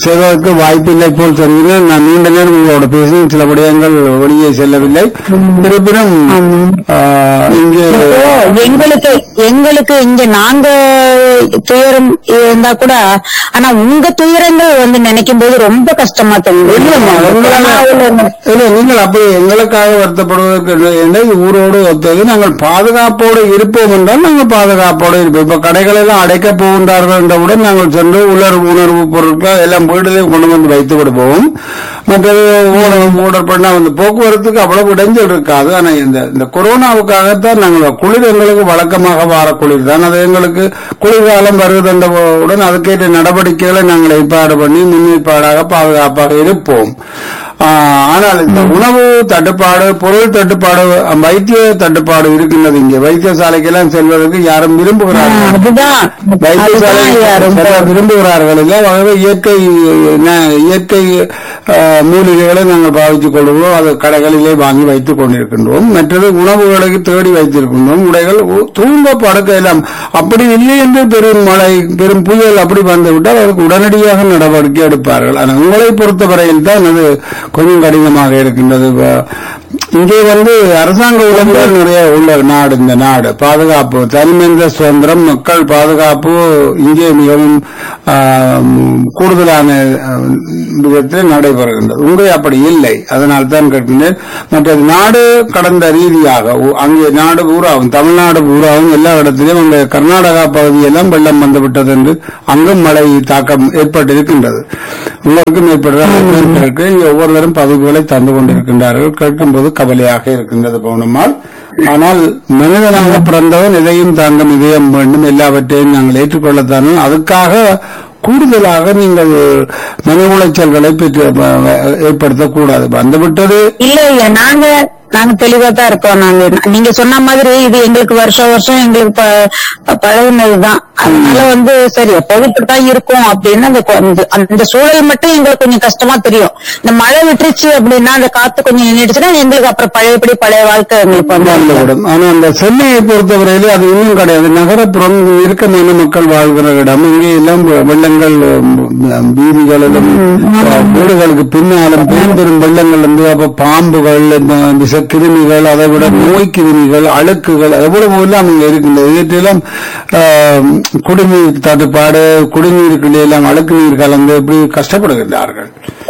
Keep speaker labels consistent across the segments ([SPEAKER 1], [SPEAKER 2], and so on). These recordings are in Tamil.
[SPEAKER 1] செய்வதற்கு வாய்ப்பில்லை போல் தெரிகிறது நான் நீண்ட நேரம் உங்களோட பேசினேன் சில விடயங்கள் வெளியே செல்லவில்லை இருப்பினும் ஆ, இங்கே
[SPEAKER 2] இப்போ எங்களுக்கு எங்களுக்கு இங்க நாங்க துயரம் இருந்தா கூட ஆனா உங்க துயரங்கள் வந்து நினைக்கும் போது ரொம்ப கஷ்டமா தோணுது
[SPEAKER 1] இல்லம்மா, உங்களால- இல்ல நீங்கள் அப்படி எங்களுக்காக வருத்தப்படுவதற்கு இல்லை. என்ன ஊரோடு ஒத்தது நாங்கள் பாதுகாப்போடு இருப்போம் என்றால் நாங்கள் பாதுகாப்போடு இருப்போம் இப்ப கடைகள் எல்லாம் அடைக்க போகின்றார்கள் என்றவுடன் நாங்கள் சென்று உலர் உணர்வு பொருட்கள் எல்லாம் வீட்டிலே கொண்டு வந்து வைத்து விடுவோம் மற்றது ஊடகம் ஆர்டர் பண்ணா வந்து போக்குவரத்துக்கு அவ்வளவு இடைஞ்சல் இருக்காது ஆனா இந்த இந்த கொரோனாவுக்காகத்தான் நாங்கள் குளிர் எங்களுக்கு வழக்கமாக வார குளிர் தான் அது எங்களுக்கு குளிர்காலம் வருவதென்றவுடன் அதுக்கேற்ற நடவடிக்கைகளை நாங்கள் ஏற்பாடு பண்ணி முன்னேற்பாடாக பாதுகாப்பாக இருப்போம் ஆஹ், ஆனால் இந்த உணவு தட்டுப்பாடு பொருள் தட்டுப்பாடு அஹ், வைத்திய தட்டுப்பாடு இருக்கின்றது இங்கே வைத்தியசாலைக்கெல்லாம் செல்வதற்கு யாரும் விரும்புகிறார்கள்
[SPEAKER 2] அதுதான்
[SPEAKER 1] வைத்தியசாலை
[SPEAKER 2] அதுதான் ஐயா ரொம்ப
[SPEAKER 1] செல்ல விரும்புகிறார்கள் இல்லை ஆகவே இயற்கை ந- இயற்கை அஹ், மூலிகைகளை நாங்கள் பாவித்துக் கொள்வோம் அது கடைகளிலே வாங்கி வைத்துக் கொண்டிருக்கின்றோம் மற்றது உணவுகளுக்கு தேடி வைத்திருக்கின்றோம் உடைகள் உ- தூங்க படுக்க எல்லாம் அப்படி இல்லை என்று பெரும் மழை பெரும் புயல் அப்படி வந்துவிட்டால் அதற்கு உடனடியாக நடவடிக்கை எடுப்பார்கள் ஆனால் உங்களை பொறுத்தவரையில் தான் அது கொஞ்சம் கடினமாக இருக்கின்றது வ- இங்கே வந்து அரசாங்க உடம்புகள் நிறைய உள்ள நாடு இந்த நாடு பாதுகாப்பு தனிமனித சுதந்திரம் மக்கள் பாதுகாப்பு இங்கே மிகவும் ஆம், கூடுதலான ஆம், விதத்தில் நடைபெறுகின்றது உங்கே அப்படி இல்லை அதனால் தான் கேட்கின்றேன் மற்றது நாடு கடந்த ரீதியாக உ- அங்கே நாடு பூராவும் தமிழ்நாடு பூராவும் எல்லா இடத்திலும் அங்கே கர்நாடகா பகுதியெல்லாம் வெள்ளம் வந்துவிட்டது என்று அங்கும் மழை தாக்கம் ஏற்பட்டிருக்கின்றது உங்களுக்கும் ஏற்படுகிறது இங்கே ஒவ்வொருவரும் பதிவுகளை தந்து கொண்டிருக்கின்றார்கள் கேட்கும்போது கவலையாக இருக்கின்றது பவுனம்மாள் ஆனால் மனிதனாக பிறந்தவன் எதையும் தாங்கும் இதயம் வேண்டும் எல்லாவற்றையும் நாங்கள் ஏற்றுக்கொள்ளத்தான் அதுக்காக கூடுதலாக நீங்கள் மன உளைச்சல்களை பெற்று ஏற்படுத்தக்கூடாது வந்துவிட்டது
[SPEAKER 2] இல்ல இல்ல நாங்க நாங்க தெளிவா தான் இருக்கோம் நாங்க நீங்க சொன்ன மாதிரி இது எங்களுக்கு வருஷம் வருஷம் எங்களுக்கு ப- பழகுனதுதான் அதனால வந்து சரி எப்போதும் இப்படித்தான் இருக்கும் அப்படின்னு அந்த கொ- அந்த- அந்த சூழல் மட்டும் எங்களுக்கு கொஞ்சம் கஷ்டமா தெரியும் இந்த மழை விட்டுருச்சு அப்படின்னா அந்த காத்து கொஞ்சம் நின்றுச்சுன்னா எங்களுக்கு அப்புறம் பழையபடி பழைய வாழ்க்கை எங்களுக்கு வந்து
[SPEAKER 1] வந்துவிடும் ஆனா அந்த சென்னையை பொறுத்தவரையிலே அது இன்னும் கிடையாது நகரப்புறம் இறுக்கமான மக்கள் வாழ்கிற இடம் இங்கே எல்லாம் வெள்ளங்கள் உம், வீதிகளிலும் அஹ், வீடுகளுக்கு பின்னாலும் பெரும் பெரும் வெள்ளங்கள் வந்து அப்ப பாம்புகள் இந்த விஷ கிருமிகள் அதை விட நோய் கிருமிகள் அழுக்குகள் எவ்வளவு எல்லாம் இங்க இருக்கின்றது இவற்றெல்லாம் ஆஹ், குடிநீர் தட்டுப்பாடு குடிநீருக்குள்ளே எல்லாம் அழுக்கு நீர் கலந்து இப்படி கஷ்டப்படுகின்றார்கள்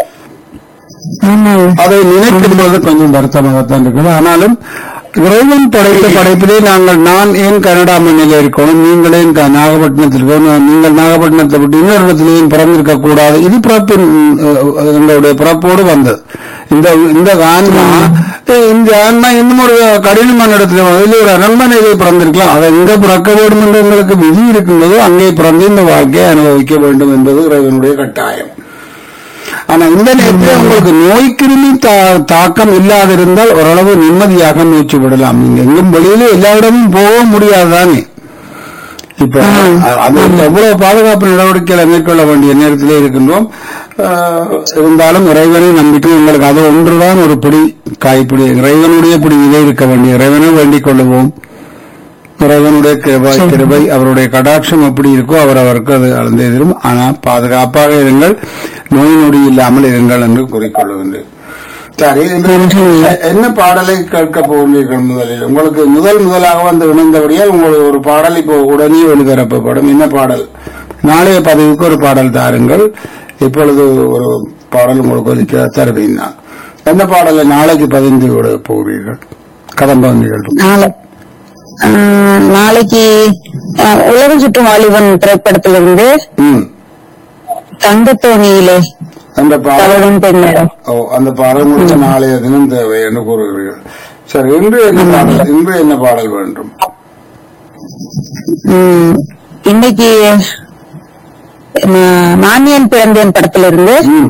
[SPEAKER 2] ஆமாம்.
[SPEAKER 1] அதை நினைக்கும் போது கொஞ்சம் வருத்தமாகத்தான் இருக்குது ஆனாலும் இறைவன் படைத்த படைப்பிலே நாங்கள் நான் ஏன் கனடா மண்ணில் இருக்கணும் நீங்கள் ஏன் க- நாகப்பட்டினத்தில் இருக்கணும் நீங்கள் நாகப்பட்டினத்தை விட்டு இன்னொரு இடத்துல ஏன் பிறந்திருக்க கூடாது இது பிறப்பின் அஹ், எங்களுடைய பிறப்போடு வந்தது இந்த இந்த ஆன்மா அஹ், இந்த ஆன்மா இன்னும் ஒரு கடினமான இடத்துல வந்து ஒரு அரண்மனையிலே பிறந்திருக்கலாம் அதை எங்க பிறக்க வேண்டும் என்று எங்களுக்கு விதி இருக்கின்றதோ அங்கே பிறந்து இந்த வாழ்க்கையை அனுபவிக்க வேண்டும் என்பது இறைவனுடைய கட்டாயம் ஆனா இந்த நேரத்தில் உங்களுக்கு நோய் கிருமி தா- தாக்கம் இல்லாதிருந்தால் ஓரளவு நிம்மதியாக மூச்சு விடலாம் நீங்க எங்கும் வெளியில எல்லா இடமும் போக முடியாதுதானே இப்ப அ- அது எவ்வளவு பாதுகாப்பு நடவடிக்கைகளை மேற்கொள்ள வேண்டிய நேரத்திலே இருக்கின்றோம் ஆஹ், இருந்தாலும் இறைவனை நம்பிக்கை எங்களுக்கு அது ஒன்றுதான் ஒரு பிடி காய்ப்பிடி இறைவனுடைய பிடியிலே இருக்க வேண்டிய இறைவனை வேண்டிக் கொள்ளுவோம் இறைவனுடைய கிருபை கிருபை அவருடைய கடாட்சம் எப்படி இருக்கோ அவர் அவருக்கு அது அளந்து எதிரும் ஆனா பாதுகாப்பாக இருங்கள் நோய் நொடி இல்லாமல் இருங்கள் என்று கூறிக்கொள்ளுகின்றேன் சரி இன்று என்ன பாடலை கேட்க போகிறீர்கள் முதலில் உங்களுக்கு முதல் முதலாக வந்து இணைந்தபடியால் உங்களுக்கு ஒரு பாடல் இப்போ உடனே ஒளிபரப்பப்படும் என்ன பாடல் நாளைய பதிவுக்கு ஒரு பாடல் தாருங்கள் இப்பொழுது ஒரு பாடல் உங்களுக்கு ஒலிக்க தருவேன் நான் என்ன பாடலை நாளைக்கு பதிந்து விட போகிறீர்கள் கதம்பம் நிகழ்வு
[SPEAKER 2] நாளை ஆஹ், நாளைக்கு ஆஹ், உலகம் சுற்றும் வாலிபன் திரைப்படத்திலிருந்து
[SPEAKER 1] ம்
[SPEAKER 2] தங்கத்தோணியிலே
[SPEAKER 1] அந்த பாடல்
[SPEAKER 2] தவறும் பெண்ணிடம்
[SPEAKER 1] ஓ அந்த பாடல் முடிச்ச நாளைய தினம் தேவை என்று கூறுகிறீர்கள் சரி இன்று என்ன பாடல் இன்று என்ன பாடல் வேண்டும்
[SPEAKER 2] உம், இன்னைக்கு ஆஹ், நான் ஏன் பிறந்தேன் படத்திலிருந்து
[SPEAKER 1] ம்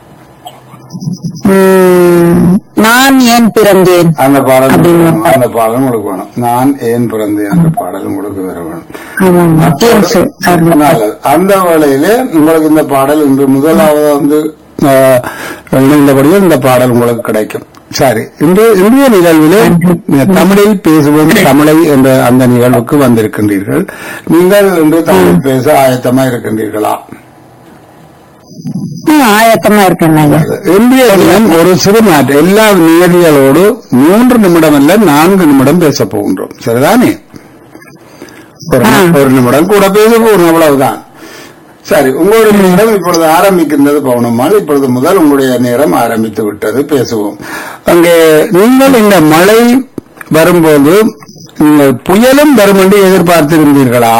[SPEAKER 2] உம், நான் ஏன் பிறந்தேன்
[SPEAKER 1] அந்த பாடல்
[SPEAKER 2] அப்படிங்களா?
[SPEAKER 1] அந்த பாடல் உங்களுக்கு வேணும் நான் ஏன் பிறந்தேன் அந்த பாடல் உங்களுக்கு வேற வேணும்
[SPEAKER 2] ஆமாம் மத்தியரசு சார்ந்த
[SPEAKER 1] நல்லது. அந்த வேளையிலே உங்களுக்கு இந்த பாடல் இன்று முதலாவது வந்து ஆஹ், இணைந்தபடியே இந்த பாடல் உங்களுக்கு கிடைக்கும் சரி இன்று இன்றைய நிகழ்விலே தமிழில் பேசுவோம் தமிழை என்ற அந்த நிகழ்வுக்கு வந்திருக்கின்றீர்கள் நீங்கள் இன்று தமிழ் பேச ஆயத்தமா இருக்கின்றீர்களா
[SPEAKER 2] ம், ஆயத்தமா இருக்கேன் ஐயா
[SPEAKER 1] இன்றைய தினம் ஒரு சிறு மாற்றம் எல்லா நியதிகளோடு மூன்று நிமிடம் அல்ல நான்கு நிமிடம் பேச போகின்றோம் சரிதானே ஒரு
[SPEAKER 2] ஆ.
[SPEAKER 1] ஒரு நிமிடம் கூட பேச போகணும் அவ்வளவுதான் சரி உங்களுடைய நேரம் இப்பொழுது ஆரம்பிக்கின்றது பவுனம்மாள் இப்பொழுது முதல் உங்களுடைய நேரம் ஆரம்பித்து விட்டது பேசுவோம் அங்கே நீங்கள் இந்த மழை வரும்போது நீங்கள் புயலும் வரும் என்று எதிர்பார்த்திருந்தீர்களா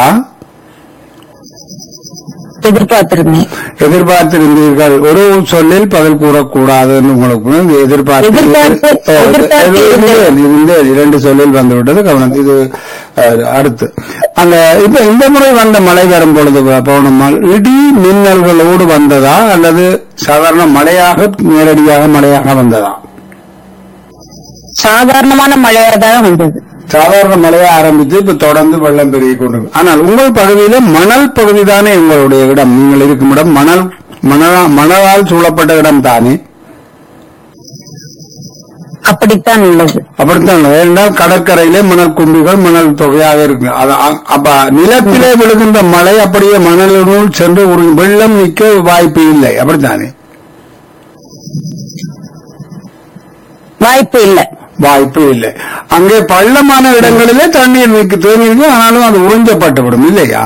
[SPEAKER 2] எதிர்பார்த்திருந்தேன்
[SPEAKER 1] எதிர்பார்த்திருந்தீர்கள் ஒரு சொல்லில் பதில் கூறக்கூடாதுன்னு உங்களுக்கு எதிர்பார்த்து
[SPEAKER 2] எதிர்பார்த்து- எதிர்பார்த்து
[SPEAKER 1] இருந்தேன், இருந்தேன். இரண்டு சொல்லில் வந்துவிட்டது கவனம் இது அஹ், அடுத்து அந்த இப்ப இந்த முறை வந்த மழை வரும் பொழுது பவுனம்மாள் இடி மின்னல்களோடு வந்ததா அல்லது சாதாரண மழையாக நேரடியாக மழையாக வந்ததா
[SPEAKER 2] சாதாரணமான மழையா தான் வந்தது
[SPEAKER 1] சாதாரண மழையை ஆரம்பித்து இப்ப தொடர்ந்து வெள்ளம் பெருகி கொண்டு ஆனால் உங்கள் பகுதியில மணல் பகுதி தானே உங்களுடைய இடம் நீங்கள் இருக்கும் இடம் மணல் மணலா மணலால் சூழப்பட்ட இடம் தானே
[SPEAKER 2] அப்படித்தான் உள்ளது
[SPEAKER 1] அப்படித்தான் ஏனென்றால் கடற்கரையிலே மணல் குண்டுகள் மணல் தொகையாக இருக்கு அது அ- அப்ப நிலத்திலே விழுகின்ற மழை அப்படியே மணலினுள் சென்று ஒரு வெள்ளம் நிற்க வாய்ப்பு இல்லை அப்படித்தானே
[SPEAKER 2] வாய்ப்பு இல்லை
[SPEAKER 1] வாய்ப்பு இல்லை அங்கே பள்ளமான இடங்களிலே தண்ணீர் நிற்கு தேங்கியிருக்கும் ஆனாலும் அது உறிஞ்சப்பட்டுவிடும் இல்லையா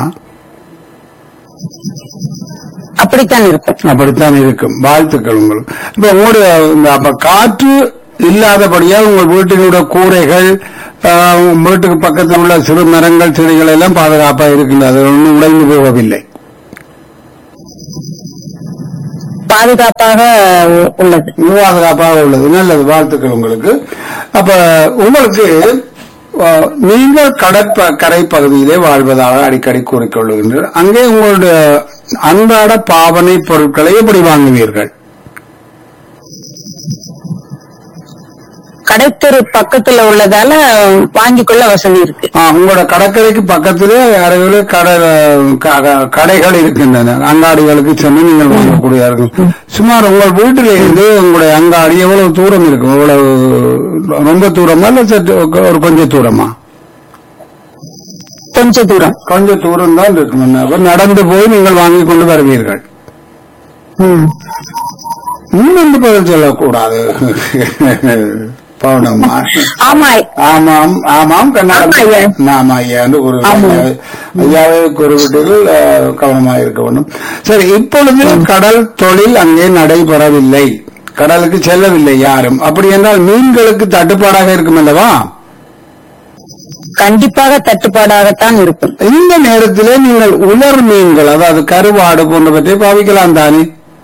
[SPEAKER 2] அப்படித்தான் இருக்கும்
[SPEAKER 1] அப்படித்தான் இருக்கும் வாழ்த்துக்கள் உங்களுக்கு இப்ப உங்களுடைய இந்த அப்ப காற்று இல்லாதபடியால் உங்கள் வீட்டினுடைய கூரைகள் ஆஹ், உங்க வீட்டுக்கு பக்கத்தில் உள்ள சிறு மரங்கள் செடிகள் எல்லாம் பாதுகாப்பா இருக்கின்றது அது ஒன்றும் உடைந்து போகவில்லை
[SPEAKER 2] பாதுகாப்பாக உ- உள்ளது
[SPEAKER 1] பாதுகாப்பாக உள்ளது நல்லது வாழ்த்துக்கள் உங்களுக்கு அப்ப உங்களுக்கு ஆஹ், நீங்கள் கடற்ப கரை பகுதியிலே வாழ்வதாக அடிக்கடி கூறிக்கொள்ளுகின்றனர் அங்கே உங்களுடைய அன்றாட பாவனை பொருட்களை எப்படி வாங்குவீர்கள்
[SPEAKER 2] கடைத்தெரு பக்கத்துல உள்ளதால வாங்கிக் கொள்ள வசதி இருக்கு
[SPEAKER 1] ஆ, உங்களோட கடற்கரைக்கு பக்கத்திலே அருகிலே கடை க- க- கடைகள் இருக்கின்றன அங்காடிகளுக்கு சென்று நீங்கள் வாங்கக்கூடிய இருக்கும் சுமார் உங்கள் வீட்டில இருந்து உங்களுடைய அங்காடி எவ்வளவு தூரம் இருக்கும் எவ்வளவு ரொம்ப தூரமா இல்ல சற்று ஒரு கொஞ்சம் தூரமா
[SPEAKER 2] கொஞ்ச தூரம்
[SPEAKER 1] கொஞ்சம் தூரம் தான் இருக்கும் அப்ப நடந்து போய் நீங்கள் வாங்கி கொண்டு வருவீர்கள்
[SPEAKER 2] ம்.
[SPEAKER 1] முன்னெண்டு பதில் சொல்லக்கூடாது பவுனம்மா
[SPEAKER 2] ஆமா
[SPEAKER 1] ஆமாம் ஆமாம்
[SPEAKER 2] ஆமா, ஐயா.
[SPEAKER 1] ஆமா ஐயா என்று ஒரு
[SPEAKER 2] ஆமா.
[SPEAKER 1] ஐயாவை குறிப்பிட்டீர்கள் அஹ், கவனமாக இருக்க வேண்டும் சரி இப்பொழுது கடல் தொழில் அங்கே நடைபெறவில்லை கடலுக்கு செல்லவில்லை யாரும் அப்படி என்றால் மீன்களுக்கு தட்டுப்பாடாக இருக்கும் அல்லவா
[SPEAKER 2] கண்டிப்பாக தட்டுப்பாடாகத்தான் இருக்கும்
[SPEAKER 1] இந்த நேரத்திலே நீங்கள் உலர் மீன்கள் அதாவது கருவாடு போன்றவற்றை பாவிக்கலாம் தானே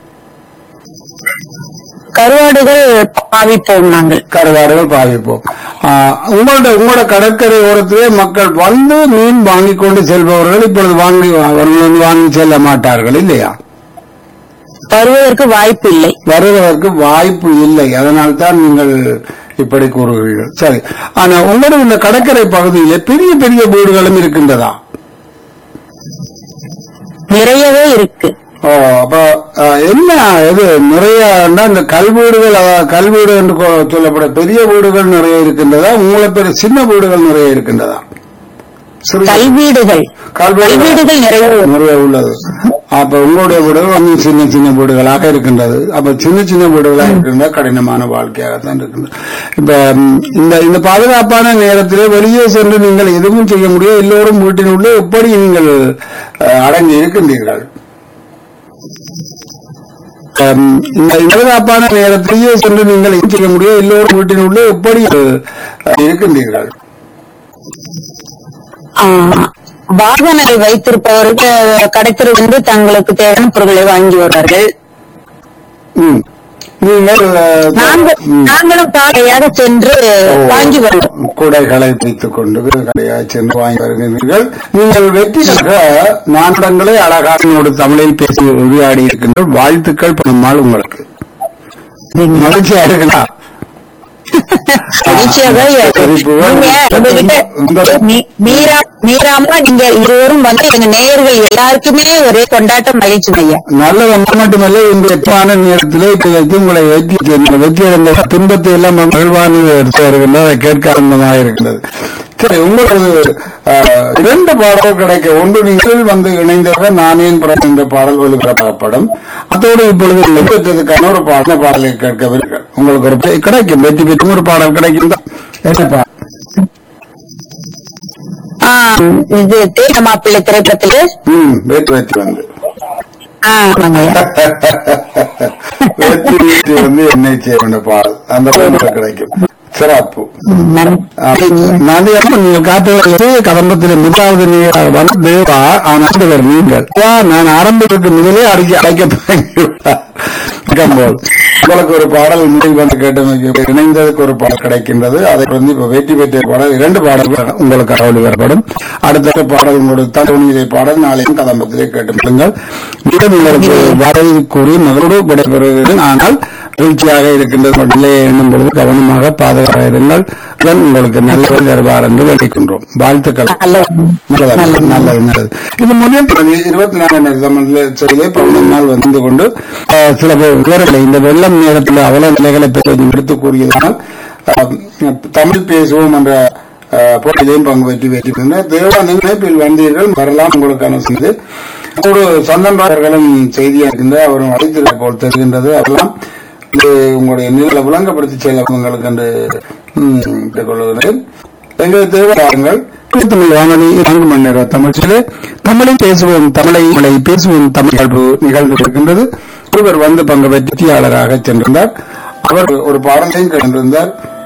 [SPEAKER 2] கருவாடுகள் பாவிப்போம் நாங்கள்
[SPEAKER 1] கருவாடுகள் பாவிப்போம் ஆஹ், உங்களோட உங்களோட கடற்கரை ஓரத்திலே மக்கள் வந்து மீன் வாங்கி கொண்டு செல்பவர்கள் இப்பொழுது வாங்கி அவர்கள் வந்து வாங்கி செல்ல மாட்டார்கள் இல்லையா
[SPEAKER 2] வருவதற்கு வாய்ப்பு இல்லை
[SPEAKER 1] வருவதற்கு வாய்ப்பு இல்லை அதனால் தான் நீங்கள் இப்படி கூறுகிறீர்கள் சரி ஆனா உங்களுடைய இந்த கடற்கரை பகுதியிலே பெரிய பெரிய வீடுகளும் இருக்கின்றதா
[SPEAKER 2] நிறையவே இருக்கு
[SPEAKER 1] ஓ அப்ப அஹ், என்ன இது நிறைய இந்த கல்வீடுகள் அதாவது கல்வீடு என்று கொ- சொல்லப்பட பெரிய வீடுகள் நிறைய இருக்கின்றதா உங்களை பெரிய சின்ன வீடுகள் நிறைய இருக்கின்றதா சிறு-
[SPEAKER 2] கல்வீடுகள்
[SPEAKER 1] கல்வீடுகள்
[SPEAKER 2] கல்வீடுகள் நிறைய இருக்கு.
[SPEAKER 1] நிறைய உள்ளது அப்ப உங்களுடைய வீடுகள் வந்து சின்ன சின்ன வீடுகளாக இருக்கின்றது அப்ப சின்ன சின்ன வீடுகளாக இருக்கின்ற கடினமான வாழ்க்கையாகத்தான் இருக்கின்றது இப்ப ம், இந்த இந்த பாதுகாப்பான நேரத்திலே வெளியே சென்று நீங்கள் எதுவும் செய்ய முடியாது எல்லோரும் வீட்டினுள்ளே எப்படி நீங்கள் அஹ், அடங்கி இருக்கின்றீர்கள் அம், இந்த பாதுகாப்பான நேரத்திலேயே சென்று நீங்கள் எதுவும் செய்ய முடியாது எல்லோரும் வீட்டினுள்ளே எப்படி அஹ், இருக்கின்றீர்கள்
[SPEAKER 2] ஆ, வாகனங்கள் வைத்திருப்பவர்கள் கடைத்தெரு வந்து தங்களுக்கு தேவையான பொருட்களை வாங்கி வருவார்கள்
[SPEAKER 1] ம். நீங்கள் அஹ்,
[SPEAKER 2] நாங்கள்
[SPEAKER 1] ம்.
[SPEAKER 2] நாங்களும் காலையாக சென்று வாங்கி வருவோம்
[SPEAKER 1] கூடைகளை பிடித்துக் கொண்டு கடையாக சென்று வாங்கி வருகிறீர்கள் நீங்கள் வெற்றியாக நாடகங்களை அழகானோடு தமிழில் பேசி உரையாடி இருக்கின்ற வாழ்த்துக்கள் நம்மால் உங்களுக்கு மகிழ்ச்சியா இருக்கலாம்
[SPEAKER 2] மகிழ்ச்சியாக நீங்க எங்ககிட்ட மீ- மீரா மீராமா நீங்க இருவரும் வந்து எங்க நேயர்கள் எல்லாருக்குமே ஒரே கொண்டாட்டம் மகிழ்ச்சி ஐயா
[SPEAKER 1] நல்லது மட்டுமல்ல இந்த எப்பான நேரத்திலே இப்ப வைத்து உங்களை வெற்றி வெற்றி அடைந்த துன்பத்தை எல்லாம் மகிழ்வான எடுத்து வருகின்றது அதை கேட்க ஆனந்தமாக இருக்கிறது சரி உங்களுக்கு அஹ், இரண்டு பாடல் கிடைக்க ஒன்று நீங்கள் வந்து இணைந்தவர் நானேன் பிறந்த என்ற பாடல் ஒளிபரப்பப்படும் அதோடு இப்பொழுது பெற்றதுக்கான ஒரு பாடல பாடலை கேட்கவில்லை உங்களுக்கு ஒரு பே- கிடைக்கும் வெற்றி பெற்றும் ஒரு பாடல் கிடைக்கும் தான். என்ன பாடல்?
[SPEAKER 2] ஆஹ் இது தேன மாப்பிள்ளை திரைப்படத்துல
[SPEAKER 1] ம் வெற்றி வெற்றி வந்து
[SPEAKER 2] ஆஹ் ஆமாங்கய்யா.
[SPEAKER 1] வெற்றி வெற்றி வந்து என்னை சேர்ந்த பாடல் அந்த பாடல் கிடைக்கும் சிறப்பு
[SPEAKER 2] ம், நன்றி.
[SPEAKER 1] நன்றி அம்மா நீங்கள் காட்டுவது கதம்பத்தில் முதலாவது நீங்கள் வந்து தேவா ஆனால் நீங்கள் வா, நான் ஆரம்பிக்கு முதலே அடிக்க அழைக்க போல் உங்களுக்கு ஒரு பாடல் முடிவு வந்து கேட்டு இணைந்ததுக்கு ஒரு பாடல் கிடைக்கின்றது அதை வந்து இப்ப வெற்றி பெற்ற பாடல் இரண்டு பாடல்கள் உங்களுக்கு அறுவடை வரப்படும் அடுத்த பாடல் உங்களுடைய தனியை பாடல் நாளையும் கதம்பத்திலே கேட்டு விடுங்கள் மீண்டும் உங்களுக்கு வரை கூறி மகளோடு விடைபெறுகிறேன் ஆனால் மகிழ்ச்சியாக இருக்கின்றது நிலையை எண்ணும் பொழுது கவனமாக பாதுகாப்பாக இருங்கள் உடன் உங்களுக்கு நல்ல தருவார் என்று வேண்டிக்கொண்டோம் வாழ்த்துக்கள்
[SPEAKER 2] நல்லது.
[SPEAKER 1] நல்லது நல்லது நல்லது இது முடியும் பிறகு இருபத்தி நாலாம் தமிழ்ல செய்தியை பதினொன்று நாள் வந்து கொண்டு அஹ், சில பேர் விவரங்களை இந்த வெள்ளம் நேரத்தில் அவல நிலைகளை பற்றி எடுத்து கூறியதனால் அஹ், தமிழ் பேசுவோம் என்ற அஹ், போட்டியிலையும் பங்கு பெற்று வெற்றி பெற்றார் தேவா நினைப்பில் வந்தீர்கள் வரலாம் உங்களுக்கான செய்து ஒரு சந்தன்றார்களும் செய்தியா இருக்கின்ற அவரும் அழைத்திருக்க போல் தெரிகின்றது அதெல்லாம் இது உங்களுடைய நிலை விளங்கப்படுத்தி செல்ல உங்களுக்கு என்று ம், கேட்டுக்கொள்கிறேன் எங்கள் தேவையாருங்கள் தமிழ் வானொலி நான்கு மணி நேர தமிழ்ச்சியிலே தமிழை பேசுவோம் தமிழை தமிழை பேசுவோம் தமிழ் நிகழ்வு நிகழ்ந்து இருக்கின்றது ஒருவர் வந்து பங்கு வெற்றியாளராக சென்றிருந்தார் அவர் ஒரு பாடலையும் கேட்டிருந்தார்